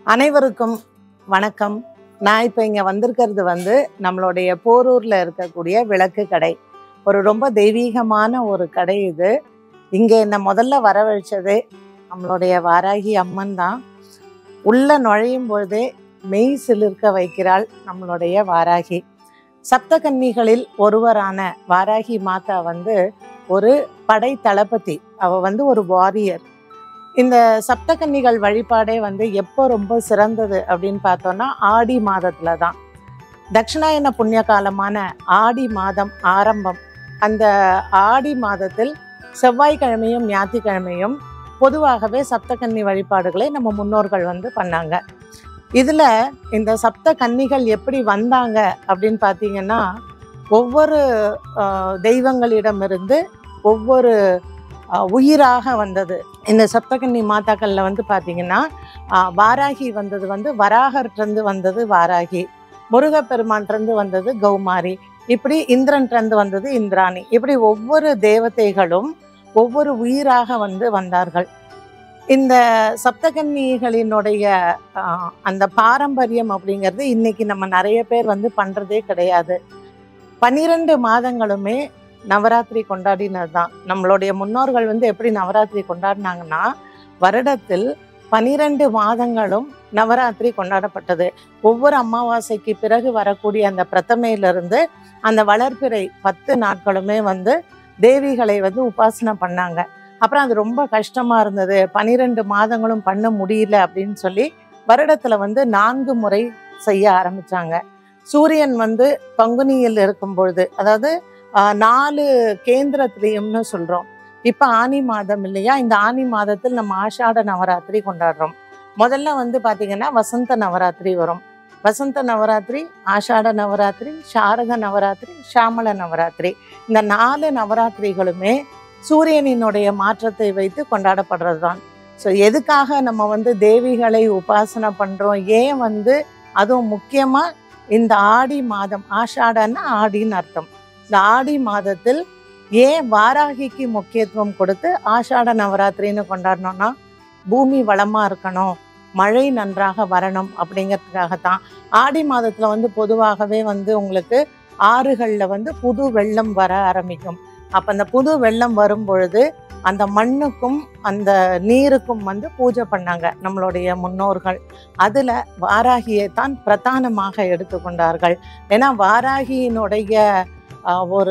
அனைவருக்கும் வணக்கம் நான் இப்போ இங்கே வந்திருக்கிறது வந்து நம்மளுடைய போரூரில் இருக்கக்கூடிய விளக்கு கடை ஒரு ரொம்ப தெய்வீகமான ஒரு கடை இது இங்கே என்னை முதல்ல வரவழைச்சதே நம்மளுடைய வாராகி அம்மன் தான் உள்ள நுழையும் பொழுதே மெய் சிலிர்க்க வைக்கிறாள் நம்மளுடைய வாராகி சப்தகன்னிகளில் ஒருவரான வாராகி மாதா வந்து ஒரு படை தளபதி அவ வந்து ஒரு வாரியர் இந்த சப்தகன்னிகள் வழிபாடே வந்து எப்போ ரொம்ப சிறந்தது அப்படின்னு பார்த்தோம்னா ஆடி மாதத்துல தான் தட்சிணாயன புண்ணிய காலமான ஆடி மாதம் ஆரம்பம் அந்த ஆடி மாதத்தில் செவ்வாய்க்கிழமையும் ஞாயிற்றுக்கிழமையும் பொதுவாகவே சப்தகன்னி வழிபாடுகளை நம்ம முன்னோர்கள் வந்து பண்ணாங்க இதுல இந்த சப்த கன்னிகள் எப்படி வந்தாங்க அப்படின்னு பார்த்தீங்கன்னா ஒவ்வொரு ஆஹ், தெய்வங்களிடமிருந்து ஒவ்வொரு ஆஹ், உயிராக வந்தது இந்த சப்தகன்னி மாதாக்கள்ல வந்து பார்த்தீங்கன்னா ஆஹ், வாராகி வந்தது வந்து வராகர்கிட்டருந்து வந்தது வாராகி முருகப்பெருமான்கிட்டருந்து வந்தது கௌமாரி இப்படி இந்திரன்கிட்டருந்து வந்தது இந்திராணி இப்படி ஒவ்வொரு தேவதைகளும் ஒவ்வொரு உயிராக வந்து வந்தார்கள் இந்த சப்தகன்னிகளினுடைய ஆஹ், அந்த பாரம்பரியம் அப்படிங்கிறது இன்னைக்கு நம்ம நிறைய பேர் வந்து பண்றதே கிடையாது பன்னிரண்டு மாதங்களுமே நவராத்திரி கொண்டாடினது தான் நம்மளுடைய முன்னோர்கள் வந்து எப்படி நவராத்திரி கொண்டாடினாங்கன்னா வருடத்தில் பனிரெண்டு மாதங்களும் நவராத்திரி கொண்டாடப்பட்டது ஒவ்வொரு அமாவாசைக்கு பிறகு வரக்கூடிய அந்த பிரதமையிலிருந்து அந்த வளர்பிறை பத்து நாட்களுமே வந்து தேவிகளை வந்து உபாசனை பண்ணாங்க அப்புறம் அது ரொம்ப கஷ்டமா இருந்தது பனிரெண்டு மாதங்களும் பண்ண முடியல அப்படின்னு சொல்லி வருடத்துல வந்து நான்கு முறை செய்ய ஆரம்பிச்சாங்க சூரியன் வந்து பங்குனியில் இருக்கும் பொழுது அதாவது ஆஹ், நாலு கேந்திரத்திலையும்னு சொல்றோம் இப்ப ஆனி மாதம் இல்லையா இந்த ஆனி மாதத்தில் நம்ம ஆஷாட நவராத்திரி கொண்டாடுறோம் முதல்ல வந்து பாத்தீங்கன்னா வசந்த நவராத்திரி வரும் வசந்த நவராத்திரி ஆஷாட நவராத்திரி சாரத நவராத்திரி ஷாமள நவராத்திரி இந்த நாலு நவராத்திரிகளுமே சூரியனினுடைய மாற்றத்தை வைத்து கொண்டாடப்படுறது தான் ஸோ எதுக்காக நம்ம வந்து தேவிகளை உபாசனை பண்றோம் ஏன் வந்து அதுவும் முக்கியமா இந்த ஆடி மாதம் ஆஷாடன்னா ஆடின்னு அர்த்தம் இந்த ஆடி மாதத்தில் ஏன் வாராகிக்கு முக்கியத்துவம் கொடுத்து ஆஷாட நவராத்திரின்னு கொண்டாடணும்னா பூமி வளமா இருக்கணும் மழை நன்றாக வரணும் அப்படிங்கிறதுக்காகத்தான் ஆடி மாதத்துல வந்து பொதுவாகவே வந்து உங்களுக்கு ஆறுகள்ல வந்து புது வெள்ளம் வர ஆரம்பிக்கும் அப்ப அந்த புது வெள்ளம் வரும் பொழுது அந்த மண்ணுக்கும் அந்த நீருக்கும் வந்து பூஜை பண்ணாங்க நம்மளுடைய முன்னோர்கள் அதுல வாராகியை தான் பிரதானமாக எடுத்துக்கொண்டார்கள் ஏன்னா வாராகியினுடைய ஆஹ், ஒரு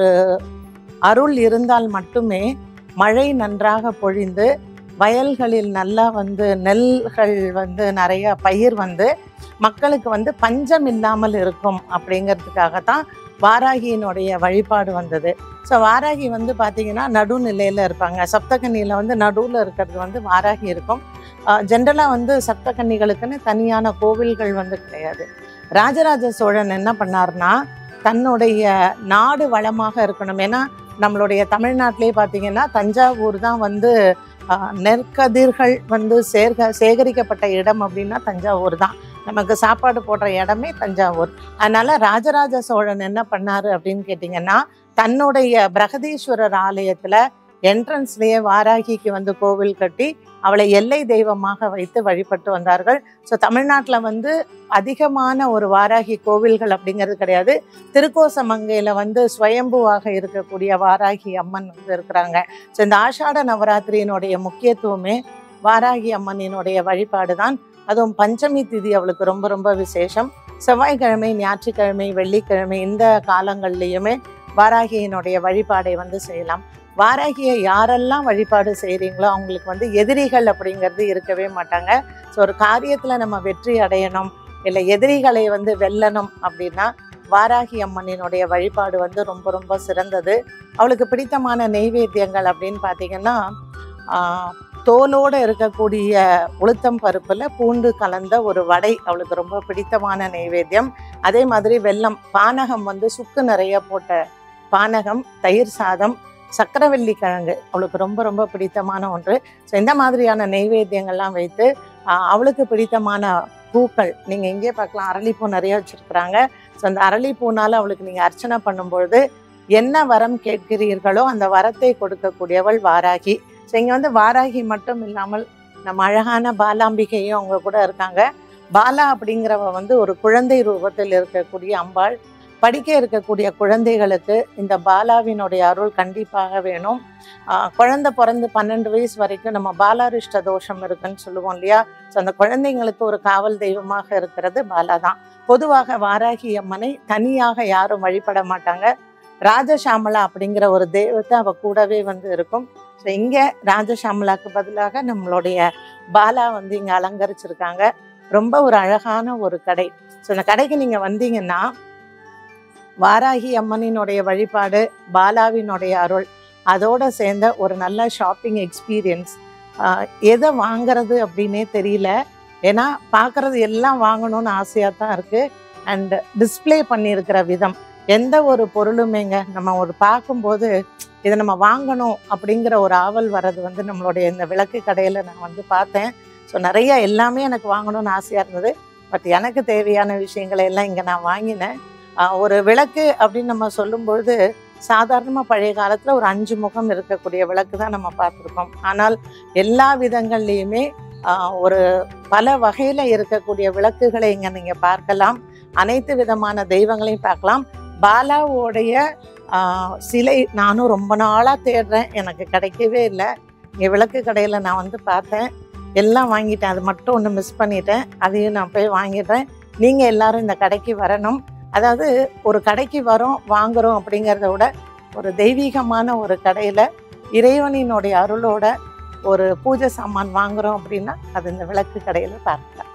அருள் இருந்தால் மட்டுமே மழை நன்றாக பொழிந்து வயல்களில் நல்லா வந்து நெல்கள் வந்து நிறைய பயிர் வந்து மக்களுக்கு வந்து பஞ்சம் இல்லாமல் இருக்கும் அப்படிங்கிறதுக்காகத்தான் வாராகியினுடைய வழிபாடு வந்தது ஸோ வாராகி வந்து பார்த்தீங்கன்னா நடுநிலையில் இருப்பாங்க சப்தகன்னியில் வந்து நடுவில் இருக்கிறது வந்து வாராகி இருக்கும் ஜென்ரலாக வந்து சப்தகன்னிகளுக்குன்னு தனியான கோவில்கள் வந்து கிடையாது ராஜராஜ சோழன் என்ன பண்ணார்னா தன்னுடைய நாடு வளமாக இருக்கணும் ஏன்னா நம்மளுடைய தமிழ்நாட்டிலே பார்த்தீங்கன்னா தஞ்சாவூர் தான் வந்து ஆஹ், நெற்கதிர்கள் வந்து சேர்க சேகரிக்கப்பட்ட இடம் அப்படின்னா தஞ்சாவூர் தான் நமக்கு சாப்பாடு போடுற இடமே தஞ்சாவூர் அதனால ராஜராஜ சோழன் என்ன பண்ணாரு அப்படின்னு கேட்டிங்கன்னா தன்னுடைய பிரகதீஸ்வரர் ஆலயத்துல என்ட்ரன்ஸ்லயே வாராகிக்கு வந்து கோவில் கட்டி அவளை எல்லை தெய்வமாக வைத்து வழிபட்டு வந்தார்கள் ஸோ தமிழ்நாட்டில் வந்து அதிகமான ஒரு வாராகி கோவில்கள் அப்படிங்கிறது கிடையாது திருக்கோசமங்கையில் வந்து ஸ்வயம்புவாக இருக்கக்கூடிய வாராகி அம்மன் வந்து இருக்கிறாங்க ஸோ இந்த ஆஷாட நவராத்திரியினுடைய முக்கியத்துவமே வாராகி அம்மனினுடைய வழிபாடு தான் அதுவும் பஞ்சமி திதி அவளுக்கு ரொம்ப ரொம்ப விசேஷம் செவ்வாய்க்கிழமை ஞாயிற்றுக்கிழமை வெள்ளிக்கிழமை இந்த காலங்கள்லையுமே வாராகியினுடைய வழிபாடை வந்து செய்யலாம் வாராகியை யாரெல்லாம் வழிபாடு செய்கிறீங்களோ அவங்களுக்கு வந்து எதிரிகள் அப்படிங்கிறது இருக்கவே மாட்டாங்க ஸோ ஒரு காரியத்தில் நம்ம வெற்றி அடையணும் இல்லை எதிரிகளை வந்து வெல்லணும் அப்படின்னா வாராகி அம்மனினுடைய வழிபாடு வந்து ரொம்ப ரொம்ப சிறந்தது அவளுக்கு பிடித்தமான நெய்வேத்தியங்கள் அப்படின்னு பார்த்தீங்கன்னா ஆஹ், தோலோட இருக்கக்கூடிய உளுத்தம் பருப்புல பூண்டு கலந்த ஒரு வடை அவளுக்கு ரொம்ப பிடித்தமான நெய்வேத்தியம் அதே மாதிரி வெல்லம் பானகம் வந்து சுக்கு நிறைய போட்ட பானகம் தயிர் சாதம் சக்கரவள்ளி கிழங்கு அவளுக்கு ரொம்ப ரொம்ப பிடித்தமான ஒன்று ஸோ இந்த மாதிரியான நெய்வேத்தியங்கள்லாம் வைத்து ஆஹ், அவளுக்கு பிடித்தமான பூக்கள் நீங்கள் எங்கே பார்க்கலாம் அரளிப்பூ நிறைய வச்சுருக்குறாங்க ஸோ அந்த அரளிப்பூனால அவளுக்கு நீங்கள் அர்ச்சனை பண்ணும்பொழுது என்ன வரம் கேட்கிறீர்களோ அந்த வரத்தை கொடுக்கக்கூடியவள் வாராகி ஸோ இங்கே வந்து வாராகி மட்டும் இல்லாமல் நம்ம அழகான பாலாம்பிகையும் அவங்க கூட இருக்காங்க பாலா அப்படிங்கிறவ வந்து ஒரு குழந்தை ரூபத்தில் இருக்கக்கூடிய அம்பாள் படிக்க இருக்கக்கூடிய குழந்தைகளுக்கு இந்த பாலாவினுடைய அருள் கண்டிப்பாக வேணும் ஆஹ் குழந்தை பிறந்து பன்னெண்டு வயசு வரைக்கும் நம்ம பாலாரிஷ்ட தோஷம் இருக்குன்னு சொல்லுவோம் இல்லையா ஸோ அந்த குழந்தைங்களுக்கு ஒரு காவல் தெய்வமாக இருக்கிறது பாலா தான் பொதுவாக வாராகி அம்மனை தனியாக யாரும் வழிபட மாட்டாங்க ராஜசாமலா அப்படிங்கிற ஒரு தெய்வத்தை அவ கூடவே வந்து இருக்கும் ஸோ இங்கே ராஜசாமலாக்கு பதிலாக நம்மளுடைய பாலா வந்து இங்கே அலங்கரிச்சிருக்காங்க ரொம்ப ஒரு அழகான ஒரு கடை ஸோ இந்த கடைக்கு நீங்கள் வந்தீங்கன்னா வாராகி அம்மனினுடைய வழிபாடு பாலாவினுடைய அருள் அதோட சேர்ந்த ஒரு நல்ல ஷாப்பிங் எக்ஸ்பீரியன்ஸ் எதை வாங்குறது அப்படின்னே தெரியல ஏன்னா பார்க்கறது எல்லாம் வாங்கணும்னு ஆசையாக தான் இருக்குது அண்ட் டிஸ்ப்ளே பண்ணியிருக்கிற விதம் எந்த ஒரு பொருளுமேங்க நம்ம ஒரு பார்க்கும்போது இதை நம்ம வாங்கணும் அப்படிங்கிற ஒரு ஆவல் வர்றது வந்து நம்மளுடைய இந்த விளக்கு கடையில் நான் வந்து பார்த்தேன் ஸோ நிறைய எல்லாமே எனக்கு வாங்கணும்னு ஆசையாக இருந்தது பட் எனக்கு தேவையான விஷயங்களை எல்லாம் இங்கே நான் வாங்கினேன் ஆஹ் ஒரு விளக்கு அப்படின்னு நம்ம சொல்லும்பொழுது சாதாரணமாக பழைய காலத்தில் ஒரு அஞ்சு முகம் இருக்கக்கூடிய விளக்கு தான் நம்ம பார்த்துருக்கோம் ஆனால் எல்லா விதங்கள்லேயுமே ஆஹ் ஒரு பல வகையில் இருக்கக்கூடிய விளக்குகளை இங்கே நீங்கள் பார்க்கலாம் அனைத்து விதமான தெய்வங்களையும் பார்க்கலாம் பாலாவோடைய ஆஹ் சிலை நானும் ரொம்ப நாளாக தேடுறேன் எனக்கு கிடைக்கவே இல்லை இங்கே விளக்கு கடையில் நான் வந்து பார்த்தேன் எல்லாம் வாங்கிட்டேன் அது மட்டும் ஒன்று மிஸ் பண்ணிட்டேன் அதையும் நான் போய் வாங்கிடுறேன் நீங்கள் எல்லாரும் இந்த கடைக்கு வரணும் அதாவது ஒரு கடைக்கு வரோம் வாங்குறோம் அப்படிங்கிறத விட ஒரு தெய்வீகமான ஒரு கடையில் இறைவனினுடைய அருளோட ஒரு பூஜை சாமான் வாங்குறோம் அப்படின்னா அது இந்த விளக்கு கடையில் பார்க்கலாம்